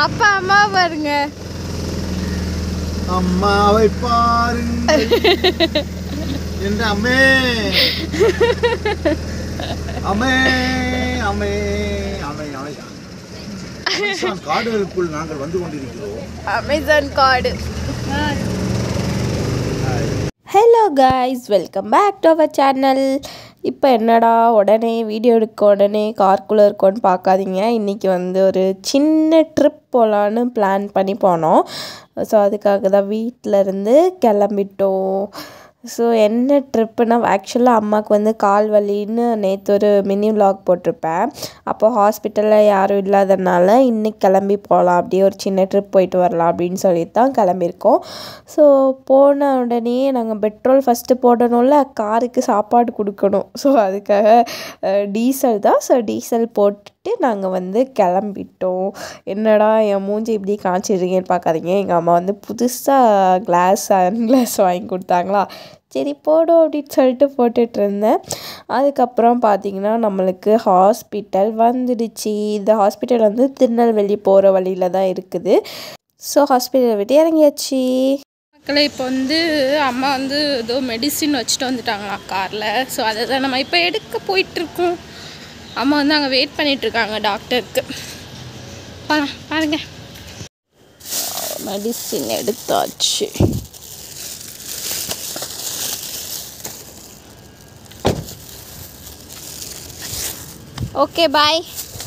அப்பா அம்மா பாருங்க அம்மாவை பாருங்கள் என்ற அம்மே அம்மே அம்மே அம்மே அம்மே அமேசான் காடுகளுக்குள் நாங்கள் வந்து கொண்டிருக்கிறோம் அமேசான் கார்டு hello guys welcome back to our channel இப்போ என்னடா உடனே வீடியோ எடுக்க உடனே கார்க்குள்ளே இருக்கோன்னு பார்க்காதீங்க இன்றைக்கி வந்து ஒரு சின்ன ட்ரிப் போகலான்னு பிளான் பண்ணி போனோம் ஸோ அதுக்காக தான் வீட்டில் இருந்து கிளம்பிட்டோம் ஸோ என்ன ட்ரிப்புனா ஆக்சுவலாக அம்மாவுக்கு வந்து கால் வலின்னு நேற்று ஒரு மினி vlog போட்டிருப்பேன் அப்போது ஹாஸ்பிட்டலில் யாரும் இல்லாதனால இன்னைக்கு கிளம்பி போகலாம் அப்படியே ஒரு சின்ன ட்ரிப் போயிட்டு வரலாம் அப்படின்னு சொல்லிட்டு தான் கிளம்பியிருக்கோம் ஸோ போன உடனே நாங்கள் பெட்ரோல் ஃபஸ்ட்டு போடணும்ல காருக்கு சாப்பாடு கொடுக்கணும் ஸோ அதுக்காக டீசல் தான் ஸோ டீசல் போட்டுட்டு நாங்கள் வந்து கிளம்பிட்டோம் என்னடா என் மூஞ்சி இப்படி காய்ச்சிருக்கேன்னு பார்க்காதீங்க எங்கள் அம்மா வந்து புதுசாக கிளாஸ் சன் கிளாஸ் வாங்கி கொடுத்தாங்களா சரி போடும் அப்படின்னு சொல்லிட்டு போட்டுட்டு இருந்தேன் அதுக்கப்புறம் பார்த்தீங்கன்னா நம்மளுக்கு ஹாஸ்பிட்டல் வந்துடுச்சு இந்த ஹாஸ்பிட்டல் வந்து திருநெல்வேலி போகிற வழியில் தான் இருக்குது ஸோ ஹாஸ்பிட்டல் விட்டு இறங்கியாச்சு மக்களே இப்போ வந்து அம்மா வந்து ஏதோ மெடிசின் வச்சுட்டு வந்துட்டாங்களாம் காரில் ஸோ அதை தான் நம்ம இப்போ எடுக்க போயிட்டுருக்கோம் அம்மா வந்து அங்கே வெயிட் பண்ணிகிட்ருக்காங்க டாக்டருக்கு பா பாருங்க மெடிசின் எடுத்தாச்சு ஓகே பாய்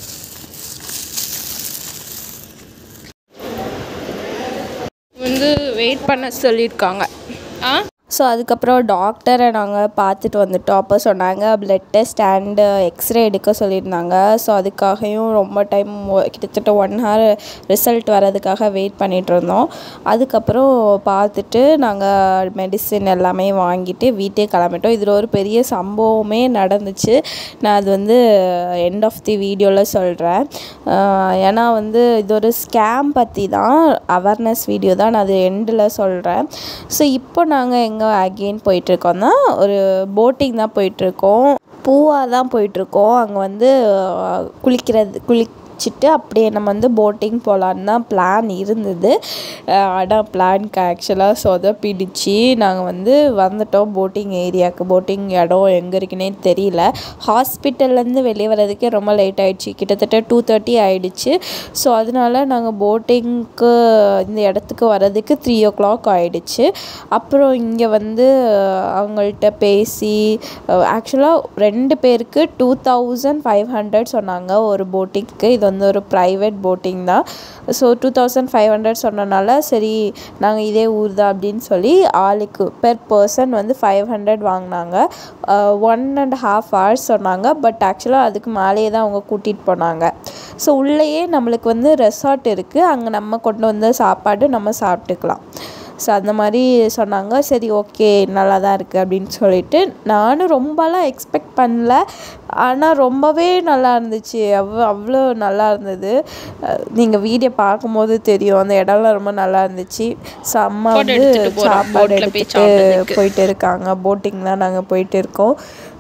வந்து வெயிட் பண்ண சொல்லியிருக்காங்க ஆ ஸோ அதுக்கப்புறம் டாக்டரை நாங்கள் பார்த்துட்டு வந்துட்டோம் அப்போ சொன்னாங்க பிளட் டெஸ்ட் அண்டு எக்ஸ்ரே எடுக்க சொல்லியிருந்தாங்க ஸோ அதுக்காகவும் ரொம்ப டைம் கிட்டத்தட்ட ஒன் ஹவர் ரிசல்ட் வரதுக்காக வெயிட் பண்ணிகிட்டு இருந்தோம் அதுக்கப்புறம் பார்த்துட்டு நாங்கள் மெடிசின் எல்லாமே வாங்கிட்டு வீட்டே கிளம்பிட்டோம் இதில் ஒரு பெரிய சம்பவமே நடந்துச்சு நான் அது வந்து எண்ட் ஆஃப் தி வீடியோவில் சொல்கிறேன் ஏன்னா வந்து இது ஒரு ஸ்கேம் பற்றி தான் அவேர்னஸ் வீடியோ தான் நான் அது எண்டில் சொல்கிறேன் ஸோ இப்போ நாங்கள் எங்கே அகெயின் போயிட்டுருக்கோம்னா ஒரு போட்டிங் தான் போயிட்டுருக்கோம் பூவாக தான் போயிட்டுருக்கோம் அங்கே வந்து அஹ், குளிக்கிறது குளிச்சுட்டு அப்படியே நம்ம வந்து போட்டிங் போகலான்னு தான் பிளான் இருந்தது அஹ், ஆனால் பிளான்க்கு ஆக்சுவலாக சொதப்பிடுச்சு நாங்கள் வந்து வந்துட்டோம் போட்டிங் ஏரியாவுக்கு போட்டிங் இடம் எங்கே இருக்குன்னே தெரியல ஹாஸ்பிட்டல்லேருந்து வெளியே வர்றதுக்கே ரொம்ப லேட் ஆயிடுச்சு கிட்டத்தட்ட டூ தேர்ட்டி ஆயிடுச்சு ஸோ அதனால நாங்கள் போட்டிங்க்கு இந்த இடத்துக்கு வர்றதுக்கு த்ரீ ஓ கிளாக் ஆயிடுச்சு அப்புறம் இங்கே வந்து அஹ், அவங்கள்ட்ட பேசி ஆக்சுவலாக ரெண்டு பேருக்கு டூ தௌசண்ட் ஃபைவ் ஹண்ட்ரட் சொன்னாங்க ஒரு போட்டிங்க்கு இது வந்து ஒரு ப்ரைவேட் போட்டிங் தான் so two thousand five hundred சொன்னனால சரி நாங்கள் இதே ஊர் தான் அப்படின்னு சொல்லி ஆளுக்கு பெர் பர்சன் வந்து ஃபைவ் ஹண்ட்ரட் வாங்கினாங்க ஒன் அண்ட் ஹாஃப் ஹவர்ஸ் சொன்னாங்க பட் ஆக்சுவலாக அதுக்கு மேலேயே தான் அவங்க கூட்டிகிட்டு போனாங்க ஸோ உள்ளேயே நம்மளுக்கு வந்து ரெசார்ட் இருக்குது அங்கே நம்ம கொண்டு வந்த சாப்பாடு நம்ம சாப்பிட்டுக்கலாம் ஸோ அந்த மாதிரி சொன்னாங்க சரி ஓகே நல்லா தான் இருக்குது அப்படின்னு சொல்லிட்டு நானும் ரொம்பலாம் எக்ஸ்பெக்ட் பண்ணல ஆனால் ரொம்பவே நல்லா இருந்துச்சு அவ்வளோ அவ்வளோ நல்லா இருந்தது நீங்கள் வீடியோ பார்க்கும்போது தெரியும் அந்த இடம்லாம் ரொம்ப நல்லா இருந்துச்சு ஸோ அம்மா Photo வந்து எடுத்துட்டு போறோம், சாப்பாடு boatல போய் எடுத்துட்டு சாப்பிடுறதுக்கு. போயிட்டு இருக்காங்க போட்டிங் தான் நாங்கள் போயிட்டு இருக்கோம்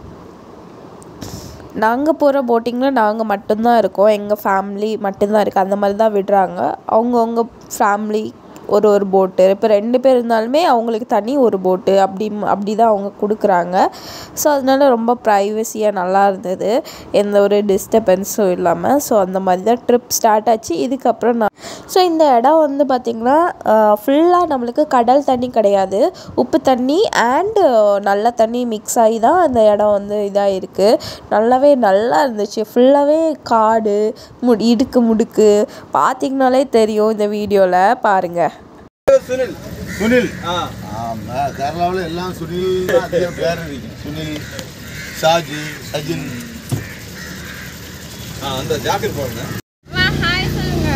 நாங்கள் போகிற போட்டிங்கில் நாங்கள் மட்டும்தான் இருக்கோம் எங்கள் ஃபேமிலி மட்டும்தான் இருக்குது அந்த மாதிரி தான் விடுறாங்க அவங்கவுங்க ஃபேமிலி ஒரு ஒரு போட்டு இப்போ ரெண்டு பேர் இருந்தாலுமே அவங்களுக்கு தனி ஒரு போட்டு அப்படி அப்படி தான் அவங்க கொடுக்குறாங்க ஸோ அதனால ரொம்ப ப்ரைவசியாக நல்லா இருந்தது எந்த ஒரு டிஸ்டர்பன்ஸும் இல்லாமல் ஸோ அந்த மாதிரி தான் ட்ரிப் ஸ்டார்ட் ஆச்சு இதுக்கப்புறம் நான் ஸோ இந்த இடம் வந்து பார்த்திங்கன்னா ஃபுல்லாக நம்மளுக்கு கடல் தண்ணி கிடையாது உப்பு தண்ணி அண்டு நல்ல தண்ணி மிக்ஸ் ஆகி தான் அந்த இடம் வந்து இதாக இருக்குது நல்லாவே நல்லா இருந்துச்சு ஃபுல்லாகவே காடு மு இடுக்கு முடுக்கு பார்த்திங்கனாலே தெரியும் இந்த வீடியோவில் பாருங்கள் சுனில் சுனில் ஆமா கேரளாவில் எல்லாம் சுனில் தான் அதிகம் பேர் இருக்கு சுனில் ஷாஜி சஜின் ஆ அந்த ஜாக்கெட் போடுங்க வா ஹாய் சொல்லுங்க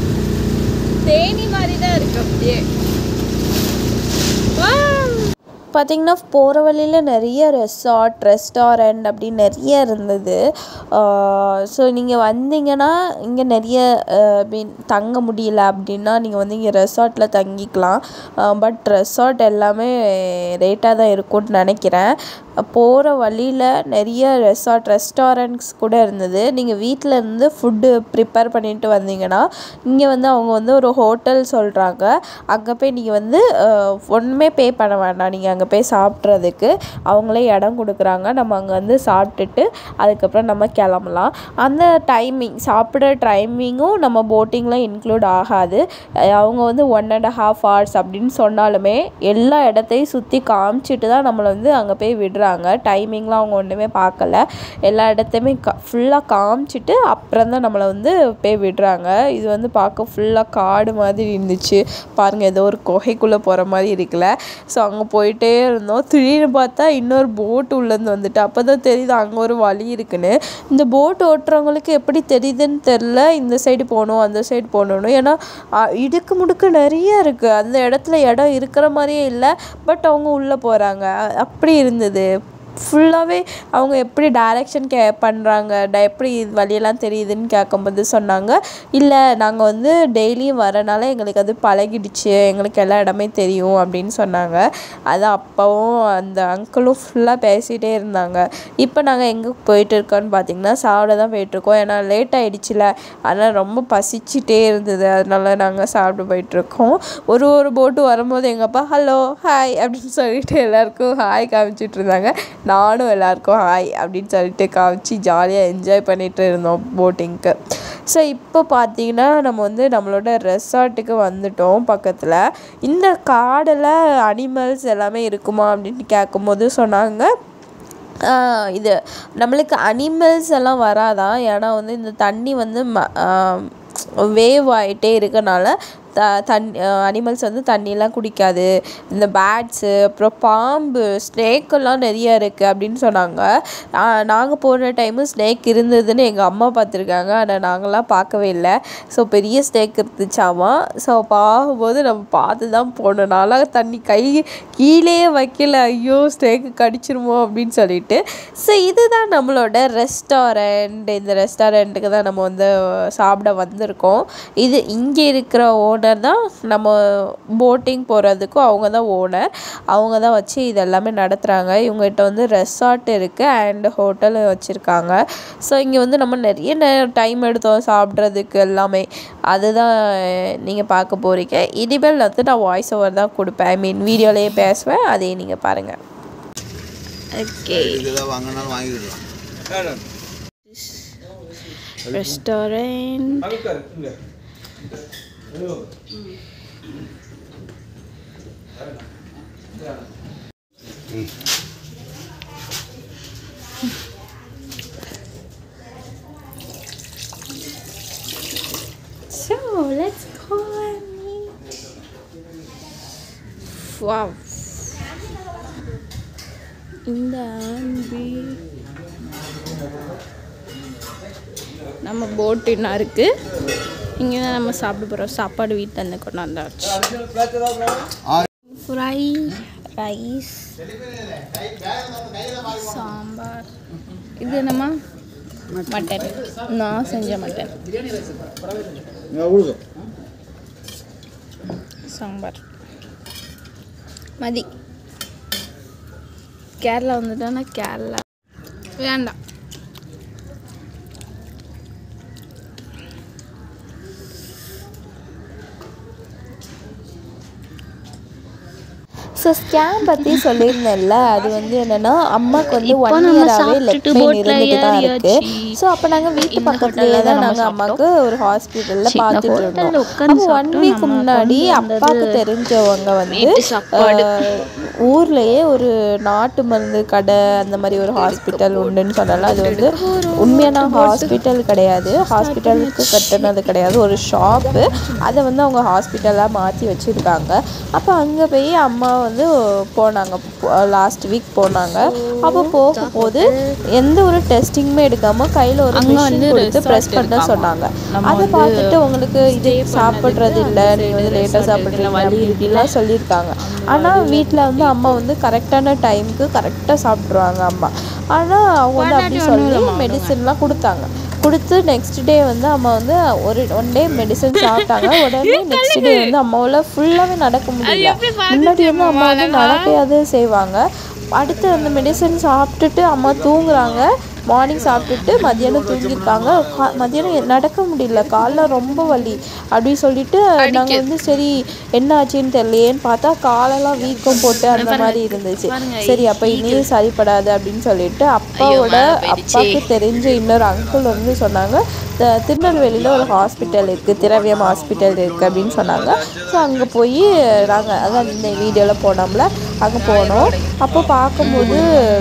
தேனி மாதிரி தான் இருக்கு அப்படியே Wow. பார்த்திங்கன்னா போகிற வழியில் நிறைய ரெசார்ட் ரெஸ்டாரண்ட் அப்படி நிறைய இருந்தது ஸோ நீங்கள் வந்தீங்கன்னா இங்கே நிறைய மீன் தங்க முடியல அப்படின்னா நீங்கள் வந்து இங்கே ரெசார்ட்டில் தங்கிக்கலாம் பட் ரெசார்ட் எல்லாமே ரேட்டாக தான் இருக்கும்னு நினைக்கிறேன் போகிற வழியில் நிறைய ரெசார்ட் ரெஸ்டாரண்ட்ஸ் கூட இருந்தது நீங்கள் வீட்டில் இருந்து ஃபுட்டு ப்ரிப்பேர் பண்ணிட்டு வந்தீங்கன்னா இங்கே வந்து அவங்க வந்து ஒரு ஹோட்டல் சொல்கிறாங்க அங்கே போய் நீங்கள் வந்து அஹ், ஒன்றுமே பே பண்ண வேண்டாம் நீங்கள் அங்கே போய் சாப்பிட்றதுக்கு அவங்களே இடம் கொடுக்குறாங்க நம்ம அங்கே வந்து சாப்பிட்டுட்டு அதுக்கப்புறம் நம்ம கிளம்பலாம் அந்த டைமிங் சாப்பிட்ற டைமிங்கும் நம்ம போட்டிங்கில் இன்க்ளூட் ஆகாது அஹ், அவங்க வந்து ஒன் அண்ட் ஹாஃப் ஹவர்ஸ் அப்படின்னு சொன்னாலுமே எல்லா இடத்தையும் சுற்றி காமிச்சிட்டு தான் நம்மளை வந்து அங்கே போய் விடுறாங்க டைமிங்லாம் அவங்க ஒன்றுமே பார்க்கல எல்லா இடத்தையுமே கா ஃபுல்லாக காமிச்சிட்டு அப்புறம் தான் நம்மளை வந்து போய் விடுறாங்க இது வந்து பார்க்க ஃபுல்லாக காடு மாதிரி இருந்துச்சு பாருங்கள் ஏதோ ஒரு குகைக்குள்ளே போகிற மாதிரி இருக்குல்ல ஸோ அங்கே போயிட்டே இருந்தோம் திடீர்னு பார்த்தா இன்னொரு போட் உள்ளேருந்து வந்துட்டு அப்போ தான் தெரியுது அங்கே ஒரு வழி இருக்குன்னு இந்த போட் ஓட்டுறவங்களுக்கு எப்படி தெரியுதுன்னு தெரில இந்த சைடு போகணும் அந்த சைடு போகணுன்னு ஏன்னா அ, இடுக்கு முடுக்கு நிறைய இருக்குது அந்த இடத்துல இடம் இருக்கிற மாதிரியே இல்லை பட் அவங்க உள்ளே போகிறாங்க அப்படி இருந்தது ஃபுல்லாகவே அவங்க எப்படி டைரெக்ஷன் கே பண்ணுறாங்க ட எப்படி இது வழியெல்லாம் தெரியுதுன்னு கேட்கும்போது சொன்னாங்க இல்லை நாங்கள் வந்து டெய்லியும் வரனால எங்களுக்கு அது பழகிடுச்சு எங்களுக்கு எல்லா இடமே தெரியும் அப்படின்னு சொன்னாங்க அது அப்போவும் அந்த அங்கிளும் ஃபுல்லாக பேசிகிட்டே இருந்தாங்க இப்போ நாங்கள் எங்கே போயிட்டு இருக்கோம்னு பார்த்தீங்கன்னா சாப்பிட தான் போயிட்டுருக்கோம் ஏன்னா லேட் ஆகிடுச்சில அதனால் ரொம்ப பசிச்சிட்டே இருந்தது அதனால நாங்கள் சாப்பிட போயிட்டுருக்கோம் ஒரு ஒரு போட்டு வரும்போது எங்கள் அப்பா ஹலோ ஹாய் அப்படின்னு சொல்லிட்டு எல்லாருக்கும் ஹாய் காமிச்சிட்டு இருந்தாங்க நானும் எல்லாருக்கும் ஹாய் அப்படின்னு சொல்லிட்டு காமிச்சு ஜாலியாக என்ஜாய் பண்ணிட்டு இருந்தோம் போட்டிங்க்கு ஸோ இப்போ பார்த்தீங்கன்னா நம்ம வந்து நம்மளோட ரெசார்ட்டுக்கு வந்துட்டோம் பக்கத்தில் இந்த காடில் அனிமல்ஸ் எல்லாமே இருக்குமா அப்படின்னு கேட்கும்போது சொன்னாங்க ஆஹ் இது நம்மளுக்கு அனிமல்ஸ் எல்லாம் வராதான் ஏன்னா வந்து இந்த தண்ணி வந்து வேவ் ஆகிட்டே இருக்கனால த தண் அனிமல்ஸ் வந்து தண்ணியெலாம் குடிக்காது இந்த பேட்ஸு அப்புறம் பாம்பு ஸ்னேக்கெல்லாம் நிறைய இருக்குது அப்படின்னு சொன்னாங்க நாங்கள் போன டைமு ஸ்னேக் இருந்ததுன்னு எங்கள் அம்மா பார்த்துருக்காங்க ஆனால் நாங்களாம் பார்க்கவே இல்லை ஸோ பெரிய ஸ்னேக் இருந்துச்சாமா ஸோ பார்க்கும்போது நம்ம பார்த்து தான் போனோம் நான்லாம் தண்ணி கை கீழே வைக்கல ஐயோ ஸ்னேக்கு கடிச்சிருமோ அப்படின்னு சொல்லிட்டு ஸோ இதுதான் நம்மளோட ரெஸ்டாரண்ட் இந்த ரெஸ்டாரண்ட்டுக்கு தான் நம்ம வந்து சாப்பிட வந்திருக்கோம் இது இங்கே இருக்கிற ஓனர் தான் நம்ம போட்டிங் போகிறதுக்கும் அவங்க தான் ஓனர் அவங்க தான் வச்சு இது எல்லாமே நடத்துகிறாங்க இவங்ககிட்ட வந்து ரெசார்ட் இருக்குது அண்ட் ஹோட்டல் வச்சுருக்காங்க ஸோ இங்கே வந்து நம்ம நிறைய டைம் எடுத்தோம் சாப்பிட்றதுக்கு எல்லாமே அதுதான் நீங்கள் பார்க்க போகிறீங்க இனிமேல் வந்து நான் வாய்ஸ் ஓவர் தான் கொடுப்பேன் ஐ மீன் வீடியோலேயே பேசுவேன் அதையும் நீங்கள் பாருங்கள் ஓகே இதெல்லாம் வாங்கினாலும் வாங்கிடலாம் restaurant So let's go and meet. Wow. இந்த ஆம்பி நம்ம போட் இன்னும் இருக்குது இங்கே தான் நம்ம சாப்பிட போகிறோம் சாப்பாடு வீட்டிலேருந்து கொண்டாந்தாச்சு ஃப்ரை ரைஸ் சாம்பார் இது என்னம்மா மட்டன் நான் செஞ்ச மட்டன் கொடுக்கும் சாம்பார் மதி கேரளா வந்துட்டோன்னா கேரளா வேண்டாம் ஸோ ஸ்கேம் பற்றி சொல்லியிருந்தேன்ல அது வந்து என்னென்னா அம்மாவுக்கு வந்து ஒன் இயராகவே லெக் பெயின் இருந்துட்டு தான் இருக்குது ஸோ அப்போ நாங்கள் வீட்டு பக்கத்துலேயே தான் நாங்கள் அம்மாவுக்கு ஒரு ஹாஸ்பிட்டலில் பார்த்துட்டு இருந்தோம் அப்போ ஒன் வீக் முன்னாடி அப்பாவுக்கு தெரிஞ்சவங்க வந்து அஹ், ஊர்லேயே ஒரு நாட்டு மருந்து கடை அந்த மாதிரி ஒரு ஹாஸ்பிட்டல் உண்டுன்னு சொன்னால அது வந்து உண்மையான ஹாஸ்பிட்டல் கிடையாது ஹாஸ்பிட்டலுக்கு கட்டினது கிடையாது ஒரு ஷாப்பு அதை வந்து அவங்க ஹாஸ்பிட்டலாக மாற்றி வச்சுருக்காங்க அப்போ அங்கே போய் அம்மா வந்து போனாங்க லாஸ்ட் வீக் போனாங்க அப்போ போகும்போது எந்த ஒரு டெஸ்டிங்குமே எடுக்காமல் கை கையில் ஒரு அங்க மிஷின் வந்து கொடுத்து resort ப்ரெஸ் பண்ண இருக்காமா. சொன்னாங்க நம்ம அதை வந்து பார்த்துட்டு உங்களுக்கு இது stay சாப்பிட்றது பண்ணதுக்கு இல்லை அந்த நீங்கள் வந்து side லேட்டாக resort சாப்பிட்றீங்க இருக்குல்ல, வழி அப்படி இப்படிலாம் சொல்லியிருக்காங்க ஆனால் வீட்டில் வந்து அம்மா வந்து கரெக்டான டைமுக்கு கரெக்டாக சாப்பிட்ருவாங்க அம்மா ஆனால் அவங்க வந்து அப்படி சொல்லி மெடிசன்லாம் கொடுத்தாங்க கொடுத்து நெக்ஸ்ட் டே வந்து அம்மா வந்து ஒரு ஒன் டே மெடிசன் சாப்பிட்டாங்க உடனே நெக்ஸ்ட் டே வந்து அம்மாவால் ஃபுல்லாகவே நடக்க முடியல முன்னாடி வந்து அம்மா வந்து நடக்கையாவது செய்வாங்க அடுத்து அந்த மெடிசன் சாப்பிட்டுட்டு அம்மா தூங்குறாங்க மார்னிங் சாப்பிட்டுட்டு மத்தியானம் தூங்கியிருக்காங்க கா- மத்தியானம் நடக்க முடியல காலில் ரொம்ப வலி அப்படி சொல்லிட்டு நாங்கள் வந்து சரி என்ன ஆச்சுன்னு தெரியலையேன்னு பார்த்தா காலெல்லாம் வீக்கம் போட்டு அந்த மாதிரி இருந்துச்சு சரி அப்போ இனியும் சரிப்படாது அப்படின்னு சொல்லிட்டு அப்பாவோட அப்பாவுக்கு தெரிஞ்ச இன்னொரு அங்கிள் வந்து சொன்னாங்க த- திருநெல்வேலியில் ஒரு ஹாஸ்பிட்டல் இருக்குது திரவியம் ஹாஸ்பிட்டல் இருக்குது அப்படின்னு சொன்னாங்க ஸோ அங்கே போய் நாங்கள் அதான் இந்த வீடியோவில் போனோம்ல அங்கே போனோம் அப்போ பார்க்கும்போது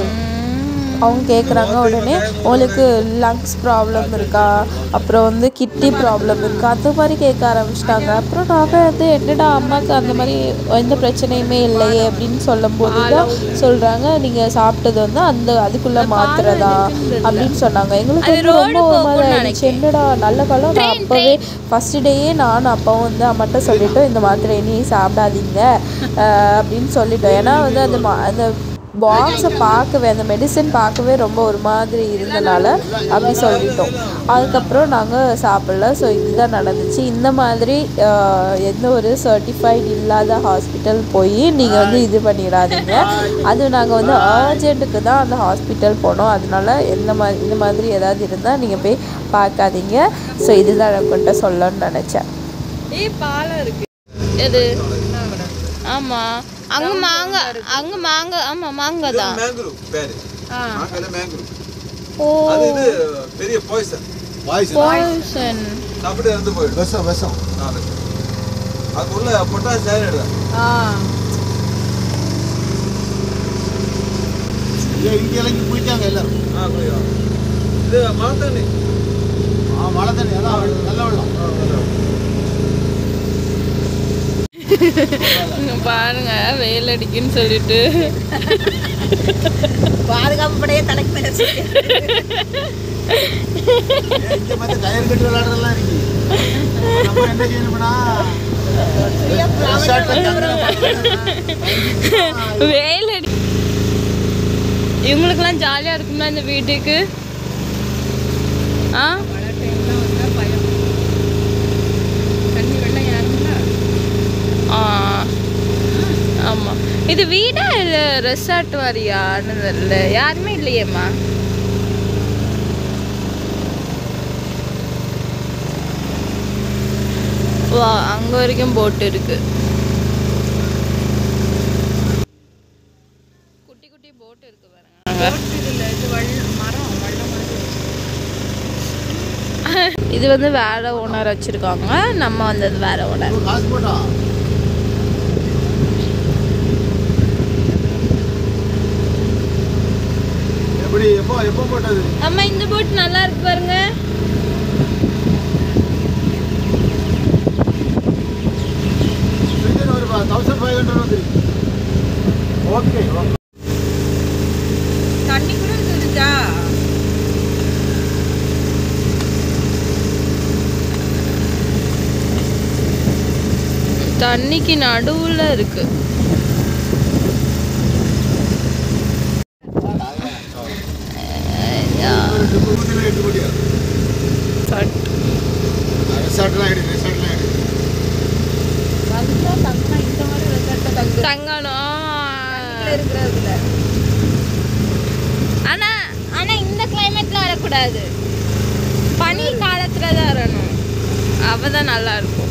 அவங்க கேட்குறாங்க உடனே உங்களுக்கு லங்ஸ் ப்ராப்ளம் இருக்கா அப்புறம் வந்து கிட்னி ப்ராப்ளம் இருக்கா அந்த மாதிரி கேட்க ஆரம்பிச்சிட்டாங்க அப்புறம் நாங்கள் வந்து என்னடா அம்மாவுக்கு அந்த மாதிரி எந்த பிரச்சனையுமே இல்லையே அப்படின்னு சொல்லும்போது தான் சொல்கிறாங்க நீங்கள் சாப்பிட்டது வந்து அந்த அதுக்குள்ளே மாத்திரை தான் அப்படின்னு சொன்னாங்க எங்களுக்கு வந்து ரொம்ப ஒரு மாதிரி ஆயிடுச்சு என்னடா நல்ல காலம் நான் அப்போவே ஃபஸ்ட் டேயே நானும் அப்பாவும் வந்து அம்மாட்ட சொல்லிட்டோம் இந்த மாத்திரை நீ சாப்பிடாதீங்க அஹ் அப்படின்னு சொல்லிட்டோம் ஏன்னா வந்து அந்த மா அந்த பாக்ஸை பார்க்கவே அந்த மெடிசன் பார்க்கவே ரொம்ப ஒரு மாதிரி இருந்தனால அப்படி சொல்லிட்டோம் அதுக்கப்புறம் நாங்கள் சாப்பிடல ஸோ இதுதான் நடந்துச்சு இந்த மாதிரி ஆஹ், எந்த ஒரு சர்டிஃபைட் இல்லாத ஹாஸ்பிட்டல் போய் நீங்கள் வந்து இது பண்ணிடாதீங்க அது நாங்கள் வந்து அர்ஜென்ட்டுக்கு தான் அந்த ஹாஸ்பிட்டல் போனோம் அதனால எந்த மாதிரி இந்த மாதிரி ஏதாவது இருந்தால் நீங்கள் போய் பார்க்காதீங்க ஸோ இதுதான் நான் உங்கள்கிட்ட சொல்லணும்னு நினச்சேன் ஏய் பாலம் இருக்கு எது ஆமா அங்க மாங்க அங்க மாங்க ஆமா மாங்க தான் மேங்க்ரூவ் பேரு ஆ. மாங்கால மேங்க்ரூவ் ஓ அது இது பெரிய பாய்சன் வாய்ஸ் பாய்சன் சாப்பிட்டு இறந்து போயிடும் விஷம் விஷம் ஆ, விஷம். அது உள்ள பொட்டாஸ் சைனடைடு ஆ ஐயோ இங்கே இறங்கி போயிட்டாங்க எல்லாரும் ஆ புரியும் இது மரத்தண்ணி ஆ மழை தண்ணி அதான் வெள்ளம், நல்ல வெள்ளம் இங்க பாருங்க வெயில் அடிக்குன்னு சொல்லிட்டு பாதுகாப்பு படையே தலைக்கு மேல வச்சு. ஏன் இங்க பார்த்து கயிறு கட்டி விளையாடுறதெல்லாம் இருக்கு நம்ம என்ன செய்யணும்னா ரெசார்ட்ல தங்குறவங்க வெயில் அடி இவங்களுக்கெல்லாம் ஜாலியாக இருக்குமா இந்த வீட்டுக்கு ஆ ஆ ஆமாம் இது வீடா இல்லை ரெசார்ட் வாரியான்னு தெரியல யாருமே இல்லையேம்மா வா அங்கே வரைக்கும் போட் இருக்கு குட்டி குட்டி போட் இருக்கு பாருங்க இது வந்து வேற ஓனர் வச்சிருக்காங்க நம்ம வந்தது வேற ஓனர் காசு போட்டா எப்படி எப்போ எப்போ போட்டது அம்மா இந்த போட் நல்லா இருக்கு பாருங்க ஃப்ரிட்ஜில் ஒரு தௌசண்ட் ஃபைவ் ஹண்ட்ரட் வந்து ஓகே ஓகே தண்ணி கூட இது இருக்கா தண்ணிக்கு நடுவுல இருக்கு ரெண்டு குடும்பத்தில் எட்டு கோடியா சட். ரெசார்ட்லாம் எடுக்கு ரெசார்ட்லாம் எடுக்கு வந்தா தங்கினா இந்த மாதிரி ரெசார்ட்ல தங்கு தங்கணும் இருக்கிறதுல ஆனா ஆனா இந்த கிளைமேட்ல வரக்கூடாது பனி காலத்துல தான் வரணும் அப்பதான் நல்லா இருக்கும்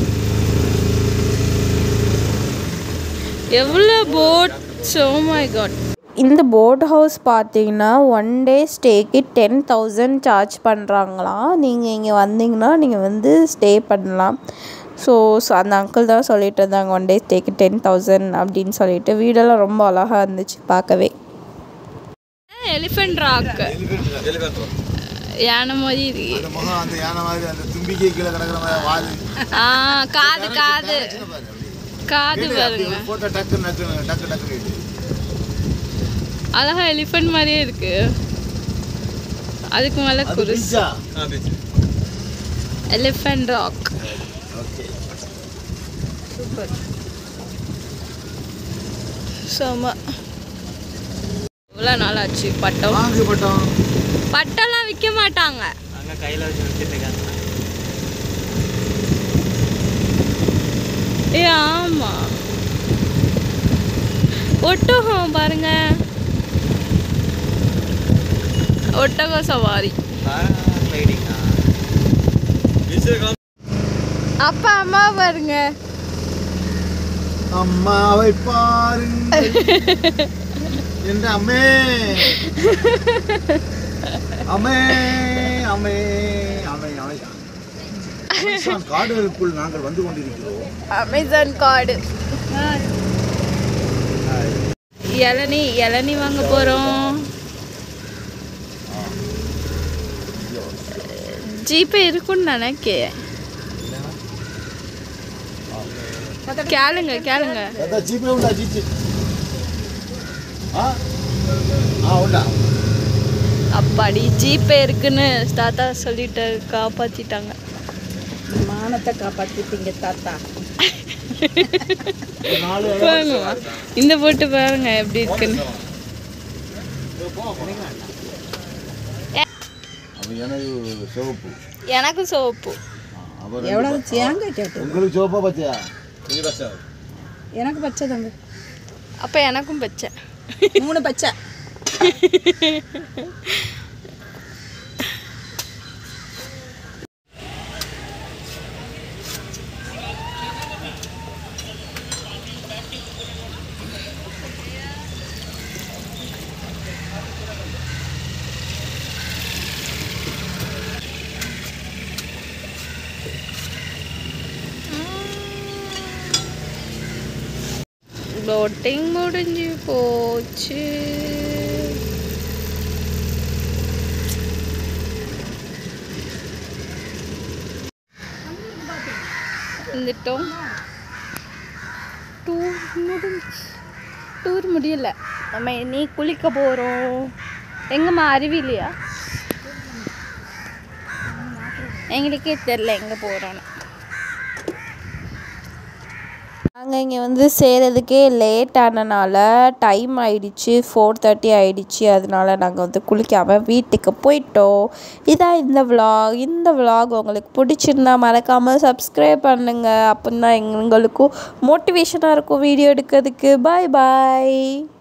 எவ்வளோ போட் சோ மை காட் இந்த போட் ஹவுஸ் பார்த்தீங்கன்னா ஒன் டே ஸ்டேக்கு டென் தௌசண்ட் சார்ஜ் பண்ணுறாங்களாம் நீங்கள் இங்கே வந்தீங்கன்னா நீங்கள் வந்து ஸ்டே பண்ணலாம் ஸோ ஸோ அந்த அங்கிள் தான் சொல்லிட்டு இருந்தாங்க ஒன் டே ஸ்டேக்கு டென் தௌசண்ட் அப்படின்னு சொல்லிட்டு வீடெல்லாம் ரொம்ப அழகாக இருந்துச்சு பார்க்கவே எலிஃபென்ட் ராக் எலிஃபென்ட் யானை மாதிரி இருக்கு அந்த முகம் அந்த யானை மாதிரி அந்த தும்பிக்கை கீழே கிடக்கிற மாதிரி வால் ஆ காது காது காது பாருங்க போட்டோ டக்கு டக்கு டக்கு டக்கு இருக்கு. அழகா எலிஃபென்ட் மாதிரியே இருக்கு அதுக்கு மேலே அது குருஸ் பீச்சா ஆ beach elephant rock okay super செம இவ்வளோ நாள் ஆச்சு பட்டம் வாங்க பட்டம் பட்டம்லாம் விற்க மாட்டாங்க அங்கே கையில் வச்சு வச்சுட்டு இருக்காங்க ஏ ஆமா ஒட்டகம் பாருங்க ஒட்டக சவாரி ரைடிங்கா பீச்சில் கிளம்ப அப்பா அம்மா பாருங்க அம்மாவை பாருங்கள் என்ற அம்மே அம்மே அம்மே அம்மே அம்மே அமேசான் காடுகளுக்குள் நாங்கள் வந்து கொண்டிருக்கிறோம் அமேசான் கார்டு இளநி இளநி வாங்க போகிறோம் ஜிபே இருக்குன்னு நினைக்கேன் கேளுங்க கேளுங்க தாத்தா ஜிபே உண்டா ஜிபே ஆ ஆ உண்டா அப்பாடி ஜிபே இருக்குன்னு தாத்தா சொல்லிட்டு காப்பாத்திட்டாங்க மானத்தை காப்பாத்திட்டீங்க தாத்தா நாலு பாருங்க இந்த போட்டு பாருங்க எப்படி இருக்குன்னு அது எனக்கு சிவப்பு எனக்கு சோப்பு அவர் எவ்வளவு தேங்காய் கேட்டு உங்களுக்கு சிவப்பா பச்சையா கொஞ்சம் பச்சை எனக்கு பச்சை தங்க அப்போ எனக்கும் பச்சை மூணு பச்சை போட்டிங் முடிஞ்சு போச்சு வந்துட்டோம் டூர் முடிஞ்சு டூர் முடியல நம்ம நீ குளிக்க போகிறோம் எங்கம்மா அருவிலையா எங்களுக்கே தெரில எங்கே போகிறோன்னு நாங்கள் இங்கே வந்து சேரதுக்கே லேட் ஆனனால டைம் ஆயிடுச்சு ஃபோர் தேர்ட்டி ஆயிடுச்சு அதனால நாங்கள் வந்து குளிக்காமல் வீட்டுக்கு போயிட்டோம் இதான் இந்த vlog இந்த vlog உங்களுக்கு பிடிச்சிருந்தா மறக்காமல் சப்ஸ்கிரைப் பண்ணுங்கள் அப்படின்னா எங்களுக்கும் மோட்டிவேஷனாக இருக்கும் வீடியோ எடுக்கிறதுக்கு பாய் பாய்